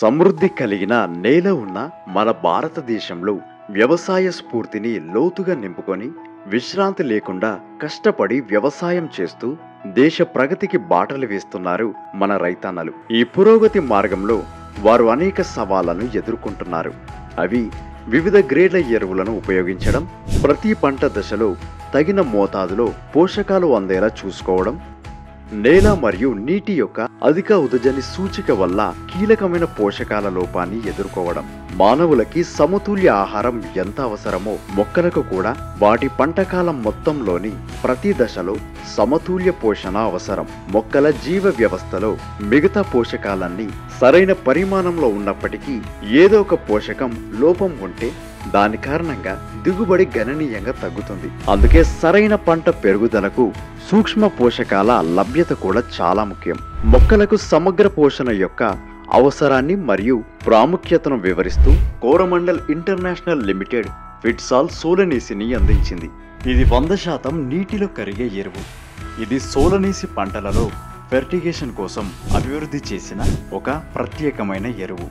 సమృద్ధి కలిగిన నేల ఉన్న మన భారతదేశంలో వ్యవసాయ స్ఫూర్తిని లోతుగా నింపుకొని విశ్రాంతి లేకుండా కష్టపడి వ్యవసాయం చేస్తూ దేశ ప్రగతికి బాటలు వేస్తున్నారు మన రైతన్నలు ఈ పురోగతి మార్గంలో వారు అనేక సవాళ్లను ఎదుర్కొంటున్నారు అవి వివిధ గ్రేడ్ల ఎరువులను ఉపయోగించడం ప్రతి పంట దశలో తగిన మోతాదులో పోషకాలు అందేలా చూసుకోవడం నేల మరియు నీటి యొక్క అధిక ఉదజని సూచిక వల్ల కీలకమైన పోషకాల లోపాన్ని ఎదుర్కోవడం మానవులకి సమతుల్య ఆహారం ఎంత అవసరమో మొక్కలకు కూడా వాటి పంటకాలం మొత్తంలోని ప్రతి దశలో సమతుల్య పోషణ అవసరం మొక్కల జీవ వ్యవస్థలో మిగతా పోషకాలన్నీ సరైన పరిమాణంలో ఉన్నప్పటికీ ఏదో ఒక పోషకం లోపం ఉంటే దాని కారణంగా దిగుబడి గణనీయంగా తగ్గుతుంది అందుకే సరైన పంట పెరుగుదలకు సూక్ష్మ పోషకాల లభ్యత కూడా చాలా ముఖ్యం మొక్కలకు సమగ్ర పోషణ యొక్క అవసరాన్ని మరియు ప్రాముఖ్యతను వివరిస్తూ కోరమండల్ ఇంటర్నేషనల్ లిమిటెడ్ ఫిట్సాల్ సోలనీసిని అందించింది ఇది వంద శాతం నీటిలో కరిగే ఎరువు ఇది సోలనీసి పంటలలో ఫెర్టిగేషన్ కోసం అభివృద్ధి చేసిన ఒక ప్రత్యేకమైన ఎరువు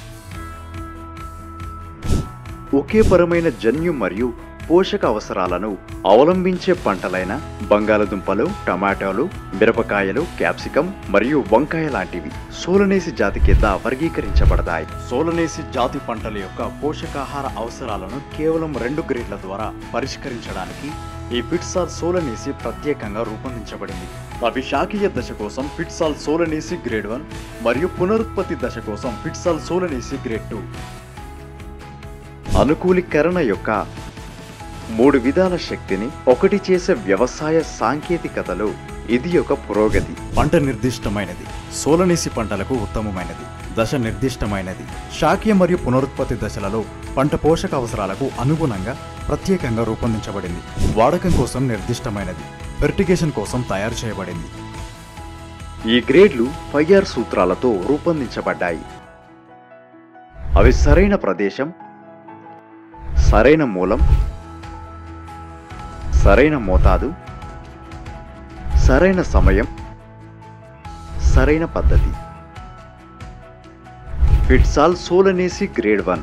ఒకే పరమైన జన్యు మరియు పోషక అవసరాలను అవలంబించే పంటలైన బంగాళదుంపలు టమాటాలు మిరపకాయలు క్యాప్సికం మరియు వంకాయ లాంటివి సోలనేసి జాతి కింద వర్గీకరించబడతాయి సోలనేసి జాతి పంటల యొక్క పోషకాహార అవసరాలను కేవలం రెండు గ్రేడ్ల ద్వారా పరిష్కరించడానికి ఈ ఫిట్సాల్ సోలనేసి ప్రత్యేకంగా రూపొందించబడింది అవి శాఖీయ దశ కోసం ఫిట్సాల్ సోలనేసి గ్రేడ్ వన్ మరియు పునరుత్పత్తి దశ కోసం ఫిట్సాల్ సోలనేసి గ్రేడ్ టూ అనుకూలీకరణ యొక్క మూడు విధాల శక్తిని ఒకటి చేసే వ్యవసాయ సాంకేతికతలో ఇది ఒక పురోగతి పంట నిర్దిష్టమైనది సోలనేసి పంటలకు ఉత్తమమైనది దశ నిర్దిష్టమైనది శాఖీయ మరియు పునరుత్పత్తి దశలలో పంట పోషక అవసరాలకు అనుగుణంగా ప్రత్యేకంగా రూపొందించబడింది వాడకం కోసం నిర్దిష్టమైనది ఫెర్టిగేషన్ కోసం తయారు చేయబడింది ఈ గ్రేడ్లు ఫైఆర్ సూత్రాలతో రూపొందించబడ్డాయి అవి సరైన ప్రదేశం సరైన మూలం సరైన మోతాదు సరైన సమయం సరైన పద్ధతి ఫిట్సాల్ సోలనేసి గ్రేడ్ వన్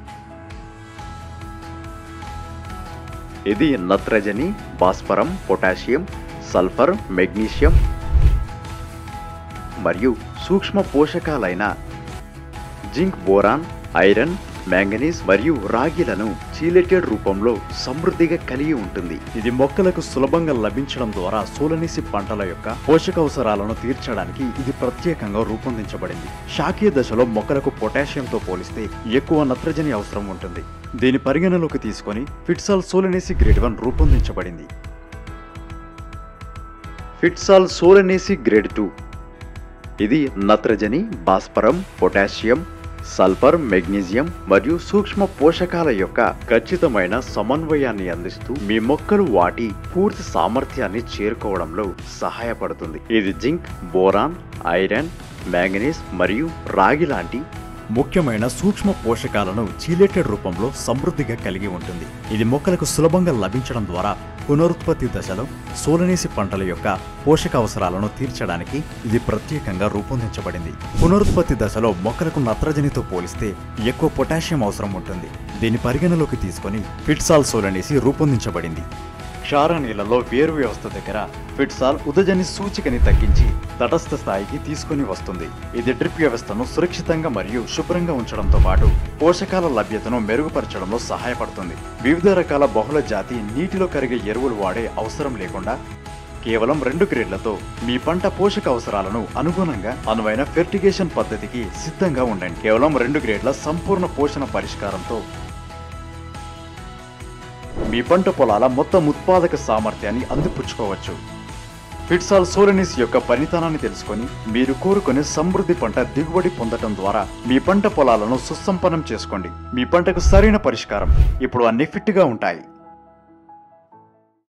ఇది నత్రజని భాస్వరం పొటాషియం సల్ఫర్ మెగ్నీషియం మరియు సూక్ష్మ పోషకాలైన జింక్ బోరాన్ ఐరన్ మ్యాంగనీస్ మరియు రాగిలను చీలెటెడ్ రూపంలో సమృద్ధిగా కలిగి ఉంటుంది ఇది మొక్కలకు సులభంగా లభించడం ద్వారా సోలనేసి పంటల యొక్క పోషకావసరాలను తీర్చడానికి ఇది ప్రత్యేకంగా రూపొందించబడింది శాఖీయ దశలో మొక్కలకు పొటాషియంతో పోలిస్తే ఎక్కువ నత్రజని అవసరం ఉంటుంది దీని పరిగణలోకి తీసుకొని ఫిట్సాల్ సోలనేసి గ్రేడ్ వన్ రూపొందించబడింది ఫిట్సాల్ సోలనేసి గ్రేడ్ టూ ఇది నత్రజని భాస్వరం పొటాషియం సల్ఫర్ మెగ్నీషియం మరియు సూక్ష్మ పోషకాల యొక్క ఖచ్చితమైన సమన్వయాన్ని అందిస్తూ మీ మొక్కలు వాటి పూర్తి సామర్థ్యాన్ని చేరుకోవడంలో సహాయపడుతుంది ఇది జింక్ బోరాన్ ఐరన్ మ్యాంగనీస్ మరియు రాగి లాంటి ముఖ్యమైన సూక్ష్మ పోషకాలను చీలేటెడ్ రూపంలో సమృద్ధిగా కలిగి ఉంటుంది ఇది మొక్కలకు సులభంగా లభించడం ద్వారా పునరుత్పత్తి దశలో సోలనేసి పంటల యొక్క పోషక అవసరాలను తీర్చడానికి ఇది ప్రత్యేకంగా రూపొందించబడింది పునరుత్పత్తి దశలో మొక్కలకు నత్రజనితో పోలిస్తే ఎక్కువ పొటాషియం అవసరం ఉంటుంది దీని పరిగణలోకి తీసుకొని ఫిట్సాల్ సోలనేసి రూపొందించబడింది క్షార నీళ్లలో వేరు వ్యవస్థ దగ్గర ఫిట్సాల్ ఉదజని సూచికని తగ్గించి తటస్థ స్థాయికి తీసుకొని వస్తుంది ఇది డ్రిప్ వ్యవస్థను సురక్షితంగా మరియు శుభ్రంగా ఉంచడంతో పాటు పోషకాల లభ్యతను మెరుగుపరచడంలో సహాయపడుతుంది వివిధ రకాల బహుళ జాతి నీటిలో కరిగే ఎరువులు వాడే అవసరం లేకుండా కేవలం రెండు గ్రేడ్లతో మీ పంట పోషక అవసరాలను అనుగుణంగా అనువైన ఫెర్టిగేషన్ పద్ధతికి సిద్ధంగా ఉండండి కేవలం రెండు గ్రేడ్ల సంపూర్ణ పోషణ పరిష్కారంతో మీ పంట పొలాల మొత్తం ఉత్పాదక సామర్థ్యాన్ని అందిపుచ్చుకోవచ్చు ఫిట్సాల్ సోలనిస్ యొక్క పనితనాన్ని తెలుసుకొని మీరు కోరుకునే సమృద్ధి పంట దిగుబడి పొందటం ద్వారా మీ పంట పొలాలను సుసంపన్నం చేసుకోండి మీ పంటకు సరైన పరిష్కారం ఇప్పుడు అన్ని ఫిట్గా ఉంటాయి